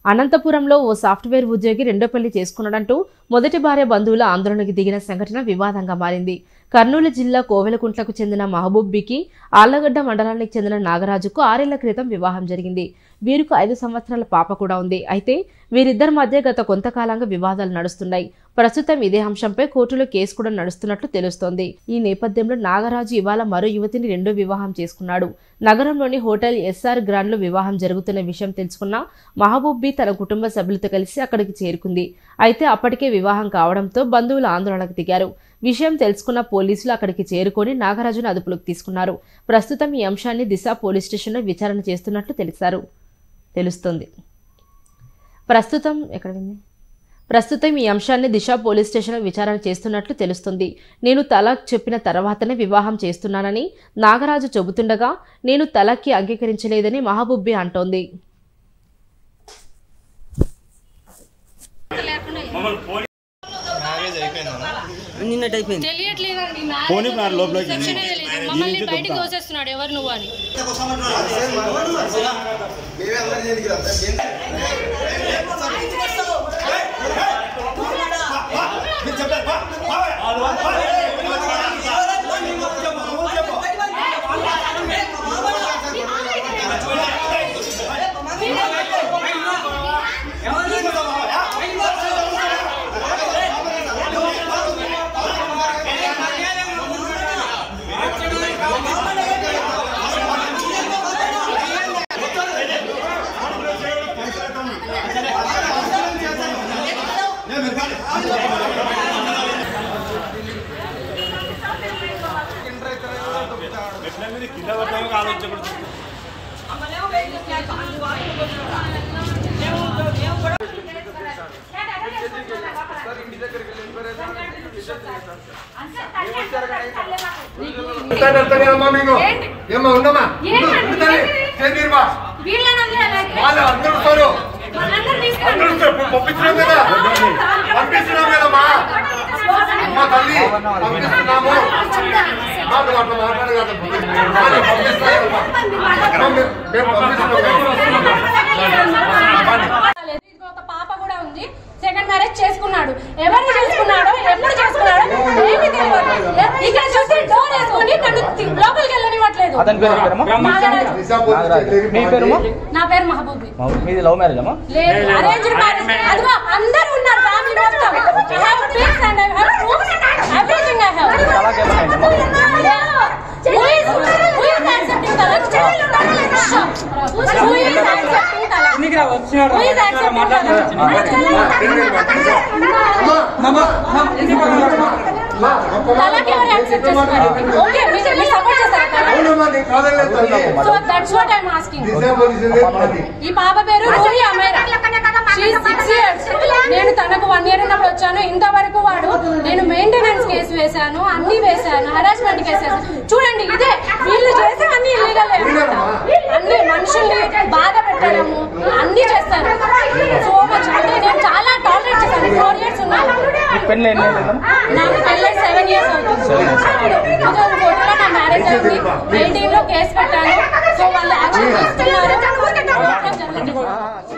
అనంతపురంలో ఓ సాఫ్ట్వేర్ ఉద్యోగి రెండో పెళ్లి చేసుకున్నాడంటూ మొదటి భార్య బంధువుల ఆందోళనకు దిగిన సంఘటన వివాదంగా మారింది కర్నూలు జిల్లా కోవెలకుంట్లకు చెందిన మహబూబ్బికి ఆళ్లగడ్డ మండలానికి చెందిన నాగరాజుకు ఆరేళ్ల క్రితం వివాహం జరిగింది వీరికి ఐదు సంవత్సరాల పాప కూడా ఉంది అయితే వీరిద్దరి మధ్య గత కొంతకాలంగా వివాదాలు నడుస్తున్నాయి ప్రస్తుతం ఇదే అంశంపై కోర్టులో కేసు కూడా నడుస్తున్నట్లు తెలుస్తోంది ఈ నేపథ్యంలో నాగరాజు ఇవాళ మరో యువతిని రెండో వివాహం చేసుకున్నాడు నగరంలోని హోటల్ ఎస్ఆర్ గ్రాండ్లో వివాహం జరుగుతున్న విషయం తెలుసుకున్న మహబూబ్బి తన కుటుంబ సభ్యులతో కలిసి అక్కడికి చేరుకుంది అయితే అప్పటికే వివాహం కావడంతో బంధువులు ఆందోళనకు దిగారు విషయం తెలుసుకున్న పోలీసులు అక్కడికి చేరుకొని నాగరాజును అదుపులోకి తీసుకున్నారు ప్రస్తుతం ఈ అంశాన్ని దిశ పోలీస్ స్టేషన్లో విచారణ చేస్తున్నట్లు తెలిసారు తెలుస్తుంది ప్రస్తుతం ఎక్కడ వింది ప్రస్తుతం ఈ అంశాన్ని దిశ పోలీస్ స్టేషన్లో విచారణ చేస్తున్నట్లు తెలుస్తుంది నేను తలాక్ చెప్పిన తర్వాతనే వివాహం చేస్తున్నానని నాగరాజు చెబుతుండగా నేను తలాక్కి అంగీకరించలేదని మహబూబ్బి అంటోంది మ్యారేజ్ అయిపోయిందన్నా నిన్నటి అయిపోయింది తెలియట్లేదండి నా- పోనీ నా లోపలికి రిసెప్షనే తెలియదు మమ్మల్ని బయటికి తోసేస్తున్నాడు ఎవరు నువ్వు అని అమ్మా మీకు ఏమో ఉందమ్మా చేతిరుమా వాళ్ళు అందరూ వస్తారు అందరూ వస్తారు. పంపించినాం కదా పంపిస్తున్నాం కదమ్మా అమ్మ తల్లి పంపిస్తున్నాము అమ్మా, నువ్వు అట్లా మాట్లాడదు కదా అమ్మా, నేను పంపిస్తాను అమ్మా, మేము- మేము పంపిస్తున్నాం ఇదిగో ఒక పాప కూడా ఉంది సెకండ్ మ్యారేజ్ చేసుకున్నాడు ఎవరిని చేసుకున్నాడో ఎప్పుడు చేసుకున్నాడో ఏమి తెలియదు ఇక్కడ చూసి డోర్ వేసుకొని నన్ను తి- లోపలికి వెళ్ళనివ్వట్లేదు అతని పేరు ఏం పేరమ్మా? నాగరాజు. దిశా పోలీస్ స్టేషన్ మీ పేరుమా? నా పేరు మహబూబి మీది లవ్ మ్యారేజ్ అమ్మా లేదు అరేంజ్ మ్యారేజ్ అదిగో అందరూ ఉన్నారు ఫ్యామిలీ మొత్తం I have pics and I have proofs. Everything I have. అలాగే ఏమైనా అయిందమ్మా? Who is- who is accepting talak? Who is accepting talak? Who is accepting talak ఎవరు accept చేస్తున్నారు? Okay, మీరు- మీరు support చేస్తారా talak? అవునమ్మా నేను కాదలేదు తల్లి So that's what I'm asking. Disha police station అది ఈ పాప పేరు రూహి అమేరా సిక్స్ ఇయర్స్ నేను తనకు వన్ ఇయర్ ఉన్నప్పుడు వచ్చాను ఇంతవరకు వాడు నేను మెయింటెనెన్స్ కేసు వేశాను అన్ని వేశాను హరాస్మెంట్ కేసు వేశాను చూడండి ఇదే వీళ్ళు చేసే అన్ని ఇల్లీగల్ అన్ని మనుషుల్ని బాధ పెట్టడము అన్ని చేస్తారు సో మచ్ అంటే నేను చాలా టాలరేట్ చేశాను ఫోర్ ఇయర్స్ ఉన్నాను మీ పెళ్ళి ఎన్ని ఏళ్ళు అయిందమ్మా? నాకు పెళ్ళై సెవెన్ ఇయర్స్ అవుతుంది టూ థౌసండ్ ఫోర్టీన్లో నా మ్యారేజ్ అయింది ఎయిటీన్ లో కేసు పెట్టాను సో వాళ్ళు యాక్షన్ తీసుకున్నారు జరుగుతుంది